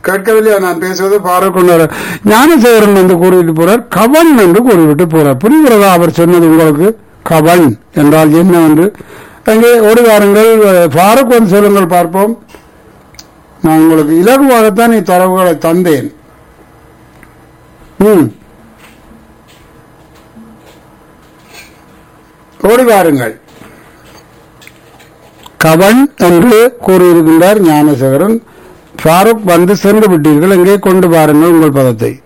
கேட்கவில்லையா நான் பேசுவது பாரக்கொண்டார் ஞானசேகரன் என்று கூறிவிட்டு போறார் கவன் என்று கூறிவிட்டு போறார் புரிகிறதா அவர் சொன்னது உங்களுக்கு கவன் என்றால் என்ன என்று அங்கே ஒரு வாருங்கள் பாரக் வந்து சொல்லுங்கள் பார்ப்போம் நான் உங்களுக்கு இலகுவாகத்தான் இத்தரவுகளை தந்தேன் ம் ஓடி வாருங்கள் கவன் என்று கூறியிருக்கின்றார் ஞானசேகரன் ஃபாரூக் வந்து சென்று விட்டீர்கள் இங்கே கொண்டு பாருங்கள் உங்கள் பதத்தை